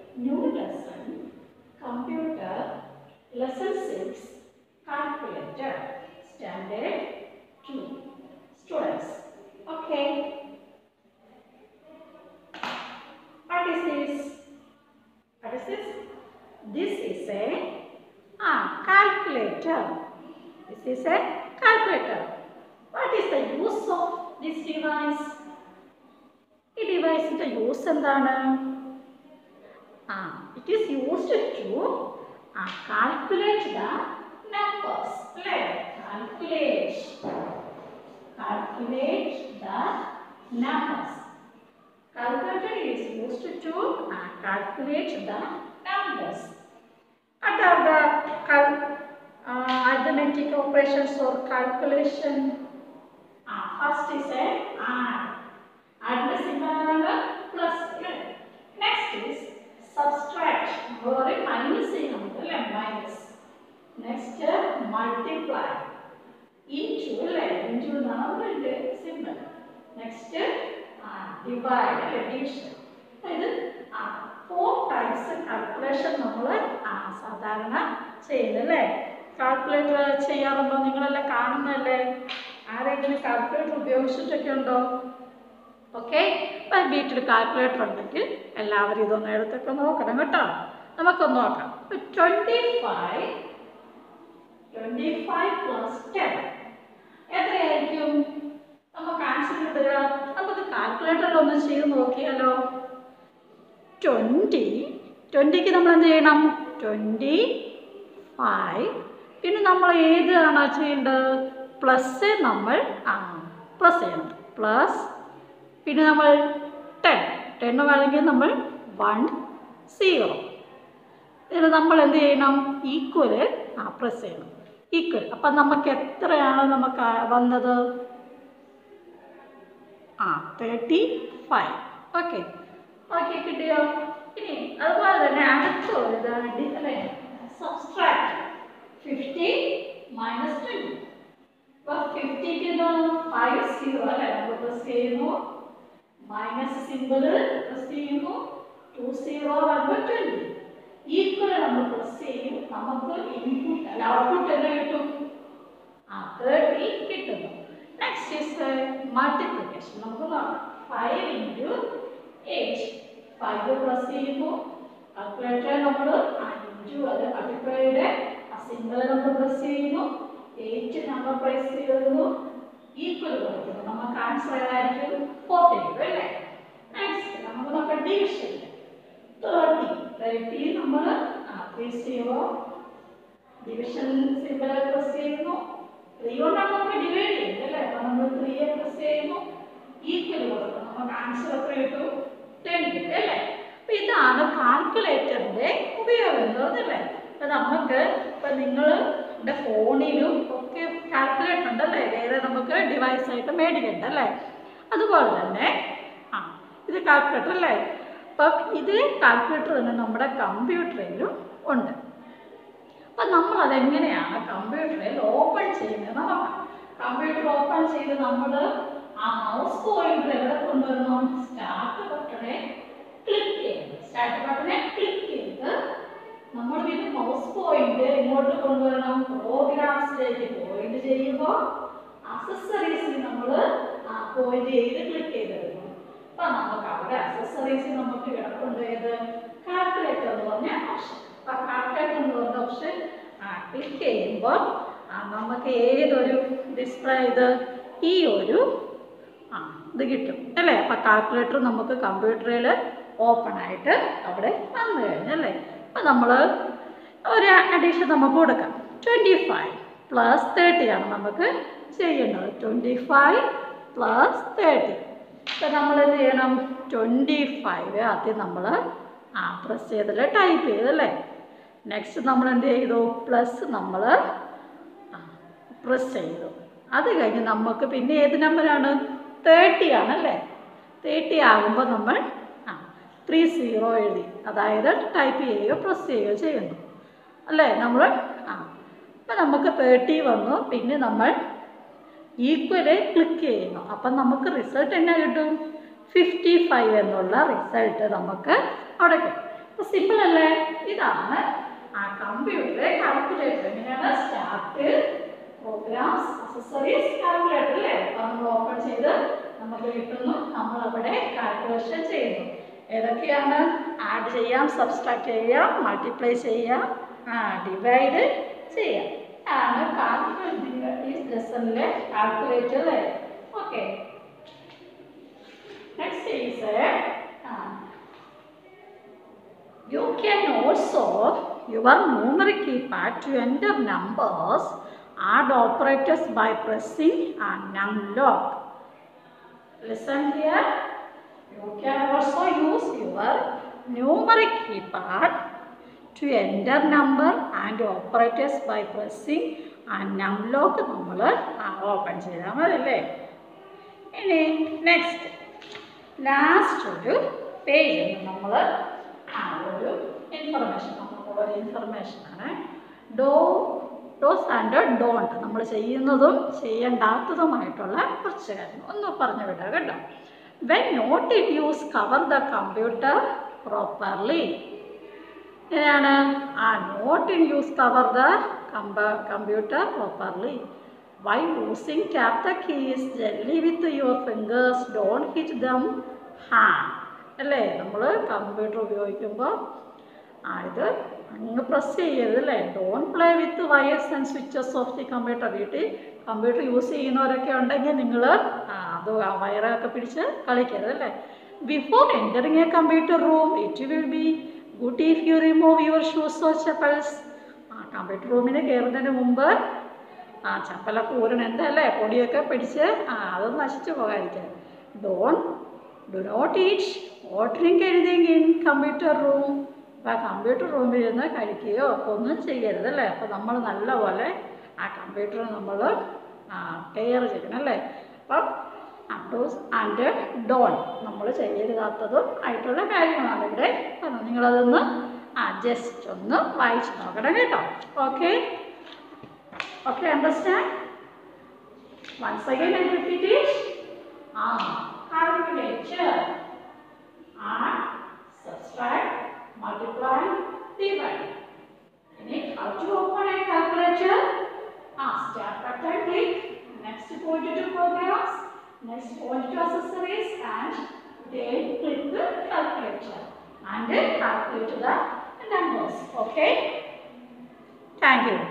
new lesson, computer, lesson 6, calculator, standard 2. Students, okay. What is this? What is this? This is a ah, calculator. This is a calculator. What is the use of this device? ഈ ഡിവൈസിൻ്റെ use എന്താണ് ആ it is used to ah calculate the numbers അല്ലേ calculate calculate the numbers Calculator is used to uh, calculate the numbers. What are the cal- uh, arithmetic operations or calculation? Uh, first is a add. Add the symbol ആണ് plus. അല്ലേ? Next is subtract. ഒരു minus ചെയ്യുന്നുണ്ട് അല്ലേ minus. Next multiply. Into അല്ലേ into എന്നാണ് അതിൻ്റെ symbol. Next divide അല്ലെ division അതായത് ഫോർ ടൈപ്സ് കാൽക്കുലേഷൻ നമ്മൾ സാധാരണ ചെയ്യുന്നല്ലേ കാൽക്കുലേറ്റർ ചെയ്യാറുണ്ടോ നിങ്ങളെല്ലാം കാണുന്നതല്ലേ ആരെങ്കിലും കാൽക്കുലേറ്റർ ഉപയോഗിച്ചിട്ടൊക്കെ ഉണ്ടോ ഓക്കെ അപ്പം വീട്ടിൽ കാൽക്കുലേറ്റർ ഉണ്ടെങ്കിൽ എല്ലാവരും ഇതൊന്ന് എടുത്തൊക്കെ നോക്കണം കേട്ടോ നമുക്കൊന്ന് നോക്കാം twenty five twenty five plus ten എത്രയായിരിക്കും നമുക്ക് ആൻസർ കിട്ടുക നമുക്ക് കാൽക്കുലേറ്ററിൽ ഒന്ന് ചെയ്ത് നോക്കിയാലോ ട്വൻറ്റി ട്വൻറ്റിക്ക് നമ്മൾ എന്ത് ചെയ്യണം ട്വൻറ്റി ഫൈവ് പിന്നെ നമ്മൾ ഏതാണ് ചെയ്യേണ്ടത് പ്ലസ് നമ്മൾ ആ പ്ലസ് ചെയ്യണം പ്ലസ് പിന്നെ നമ്മൾ ടെൻ ടെൻ വേണമെങ്കിൽ നമ്മൾ വൺ സീറോ ഇതിന് നമ്മൾ എന്ത് ചെയ്യണം ഈക്വൽ ആ പ്രസ് ചെയ്യണം ഈക്വൽ അപ്പം നമുക്ക് എത്രയാണ് നമുക്ക് ആ വന്നത് ആ തേർട്ടി ഫൈവ് ഓക്കെ ഓക്കെ കിട്ടിയോ ഇനി അതുപോലെ തന്നെ അടുത്ത ഒരു ഇതാണ് ഡി- അല്ലേ സബ്സ്ട്രാക്ട് ഫിഫ്റ്റി മൈനസ് ട്വൻറ്റി അപ്പോൾ ഫിഫ്റ്റിക്ക് എന്താണ് ഫൈവ് സീറോ അല്ലേ നമ്മൾ പ്രസ് ചെയ്യുന്നു മൈനസ് സിമ്പിൾ പ്രസ് ചെയ്യുന്നു ടു സീറോ വരുമ്പോൾ ട്വൻറ്റി ഈക്വൽ നമ്മൾ പ്രസ് ചെയ്യും നമുക്ക് ഇൻപുട്ട് അല്ല ഔട്ട്പുട്ട് എന്താ കിട്ടും ആ തേർട്ടി കിട്ടുന്നു നെക്സ്റ്റ് ഇസ് മൾട്ടിപ്ലിക്കേഷൻ നമുക്ക് നോക്കാം five into eight five plus ചെയ്യുന്നു കാൽക്കുലേറ്റർ നമ്മൾ ഇൻറ്റു അത് മൾട്ടിപ്ലൈയുടെ ആ സിമ്പിൾ നമ്മൾ പ്രസ് ചെയ്യുന്നു എയ്റ്റ് നമ്മൾ പ്രസ് ചെയ്യുന്നു ഈക്വൽ കൊടുക്കുന്നു നമുക്ക് ആൻസർ ഏതായിരിക്കും ഫോർട്ടി കിട്ടും അല്ലേ നെക്സ്റ്റ് നമുക്ക് നോക്കാം ഡിവിഷൻ തേർട്ടി തേർട്ടി നമ്മൾ three zero division simple press ചെയ്യുന്നു ത്രീ കൊണ്ടാണ് നമ്മൾ ഡിവൈഡ് ചെയ്യുന്നത് അല്ലേ അപ്പോൾ നമ്മൾ ത്രീയെ പ്രസ് ചെയ്യുന്നു ഈക്വൽ കൊടുക്കും നമുക്ക് ആൻസർ എത്ര കിട്ടും ടെൻ കിട്ടും അല്ലേ അപ്പോൾ ഇതാണ് കാൽക്കുലേറ്ററിൻ്റെ ഉപയോഗം എന്ന് പറഞ്ഞല്ലേ അപ്പോൾ നമുക്ക് ഇപ്പം നിങ്ങളുടെ ഫോണിലും ഒക്കെ കാൽക്കുലേറ്റർ ഉണ്ടല്ലേ വേറെ നമുക്ക് ഡിവൈസ് ആയിട്ട് മേടിക്കണ്ട അല്ലേ അതുപോലെ തന്നെ ആ ഇത് കാൽക്കുലേറ്റർ അല്ലേ അപ്പം ഇത് കാൽക്കുലേറ്റർ തന്നെ നമ്മുടെ കമ്പ്യൂട്ടറിലും ഉണ്ട് അപ്പം നമ്മൾ അതെങ്ങനെയാണ് കമ്പ്യൂട്ടറിൽ ഓപ്പൺ ചെയ്യുന്നത് നോക്കാം കമ്പ്യൂട്ടർ ഓപ്പൺ ചെയ്ത് നമ്മൾ ആ മൗസ് പോയിന്റർ എവിടെ കൊണ്ടുവരണം സ്റ്റാർട്ട് ബട്ടണെ ക്ലിക്ക് ചെയ്യണം സ്റ്റാർട്ട് ബട്ടണെ ക്ലിക്ക് ചെയ്ത് നമ്മൾ പിന്നെ മൗസ് പോയിന്റ് ഇങ്ങോട്ട് കൊണ്ടുവരണം പ്രോഗ്രാംസിലേക്ക് പോയിന്റ് ചെയ്യുമ്പോൾ അസസറീസിൽ നമ്മൾ ആ പോയിന്റ് ചെയ്ത് ക്ലിക്ക് ചെയ്തെടുക്കണം അപ്പൊ നമുക്ക് അവിടെ അസസറീസിൽ നമുക്ക് കിടപ്പുണ്ട് ഏത് കാൽക്കുലേറ്റർ എന്ന് പറഞ്ഞ ഓപ്ഷൻ അപ്പൊ കാൽക്കുലേറ്റർ എന്ന് പറഞ്ഞ ഓപ്ഷൻ ക്ലിക്ക് ചെയ്യുമ്പോൾ ആ, നമുക്ക് ഏതൊരു ഡിസ്പ്ലേ ഇത് ഈ ഒരു ആ ഇത് കിട്ടും അല്ലേ അപ്പം കാൽക്കുലേറ്റർ നമുക്ക് കമ്പ്യൂട്ടറിൽ ഓപ്പൺ ആയിട്ട് അവിടെ വന്നു കഴിഞ്ഞല്ലേ അപ്പം നമ്മൾ ഒരു അഡീഷൻ നമുക്ക് കൊടുക്കാം ട്വൻറ്റി ഫൈവ് പ്ലസ് തേർട്ടി ആണ് നമുക്ക് ചെയ്യേണ്ടത് ട്വൻറ്റി ഫൈവ് പ്ലസ് തേർട്ടി ഇപ്പം നമ്മൾ എന്ത് ചെയ്യണം ട്വൻറ്റി ഫൈവ് ആദ്യം നമ്മൾ ആ പ്രസ് ചെയ്തിൽ ടൈപ്പ് ചെയ്തല്ലേ നെക്സ്റ്റ് നമ്മൾ എന്ത് ചെയ്തു പ്ലസ് നമ്മൾ പ്രസ് ചെയ്തു അത് കഴിഞ്ഞ് നമുക്ക് പിന്നെ ഏത് നമ്പറാണ് തേർട്ടി ആണല്ലേ തേർട്ടി ആകുമ്പോൾ നമ്മൾ ആ ത്രീ സീറോ എഴുതി അതായത് ടൈപ്പ് ചെയ്യുകയോ പ്രസ് ചെയ്യുകയോ ചെയ്യുന്നു അല്ലേ നമ്മൾ ആ അപ്പം നമുക്ക് തേർട്ടി വന്നു പിന്നെ നമ്മൾ ഈക്വല് ക്ലിക്ക് ചെയ്യുന്നു അപ്പം നമുക്ക് റിസൾട്ട് എന്നാ കിട്ടും ഫിഫ്റ്റി ഫൈവ് എന്നുള്ള റിസൾട്ട് നമുക്ക് അവിടെ കിട്ടും സിമ്പിൾ അല്ലേ ഇതാണ് ആ കമ്പ്യൂട്ടർ കാൽക്കുലേറ്റർ എങ്ങനെയാണ് സ്റ്റാർട്ട് പ്രോഗ്രാംസ് അക്സസറീസ് കാൽക്കുലേറ്റർ അല്ലേ അപ്പോൾ നമ്മൾ ഓപ്പൺ ചെയ്ത് നമുക്ക് കിട്ടുന്നു നമ്മൾ അവിടെ കാൽക്കുലേഷൻ ചെയ്യുന്നു ഏതൊക്കെയാണ് ആഡ് ചെയ്യാം സബ്സ്ട്രാക്ട് ചെയ്യാം മൾട്ടിപ്ലൈ ചെയ്യാം ഡിവൈഡ് ചെയ്യാം ആണ് കാൽക്കുലേറ്റർ ഈ ലെസണിലെ കാൽക്കുലേറ്റർ അല്ലേ okay next is You can also your numeric keypad to enter numbers, add operators by pressing a num lock. Listen here. You can also use your numeric keypad to enter number and operators by pressing a num lock നമ്മൾ open ചെയ്താൽ മതി അല്ലേ ഇനി next last ഒരു page നമ്മൾ ആ ഒരു information നമുക്കുള്ളൊരു ഇൻഫർമേഷനാണ് ഡോ ഡോസ് ആൻഡ് ഡോണ്ട് നമ്മൾ ചെയ്യുന്നതും ചെയ്യേണ്ടാത്തതുമായിട്ടുള്ള കുറച്ച് കാര്യങ്ങൾ ഒന്ന് പറഞ്ഞു വിടാം കേട്ടോ when not in use cover the computer properly എങ്ങനെയാണ് ആ not in use cover the computer properly while using tap the keys gently with your fingers don't hit them hand അല്ലേ നമ്മൾ കമ്പ്യൂട്ടർ ഉപയോഗിക്കുമ്പോൾ ആ ഇത് അങ്ങ് പ്രസ് ചെയ്യരുത് അല്ലേ don't play with wires and switches of the computer വീട്ടിൽ computer use ചെയ്യുന്നവരൊക്കെ ഉണ്ടെങ്കിൽ നിങ്ങൾ അത് ആ വയറൊക്കെ പിടിച്ച് കളിക്കരുത് അല്ലേ before entering a computer room it will be good if you remove your shoes or chappals ആ കമ്പ്യൂട്ടർ റൂമിന് കയറുന്നതിന് മുമ്പ് ആ ചപ്പലൊക്കെ ഊരണം എന്തല്ലേ പൊടിയൊക്കെ പിടിച്ച് ആ അതൊന്നും നശിച്ചു പോകാതിരിക്കാൻ don't do not eat or drink anything in computer room അപ്പോൾ ആ കമ്പ്യൂട്ടർ റൂമിൽ ഇരുന്ന് കഴിക്കുകയോ ഒന്നും ചെയ്യരുത് അല്ലേ അപ്പോൾ നമ്മൾ നല്ലപോലെ ആ കമ്പ്യൂട്ടർ നമ്മൾ കെയർ ചെയ്യണം അല്ലേ അപ്പം ഡോസ് ആൻഡ് ഡോൺ നമ്മൾ ചെയ്യരുതാത്തതും ആയിട്ടുള്ള കാര്യങ്ങളാണ് ഇവിടെ പറഞ്ഞത് നിങ്ങളതൊന്ന് ആ ജസ്റ്റ് ഒന്ന് വായിച്ച് നോക്കണം കേട്ടോ okay okay understand once again I repeat it ആ calculator add subtract multiply divide ഇനി how to open a calculator ah start button click next point to programs next point to accessories and then click the calculator and calculate the numbers okay thank you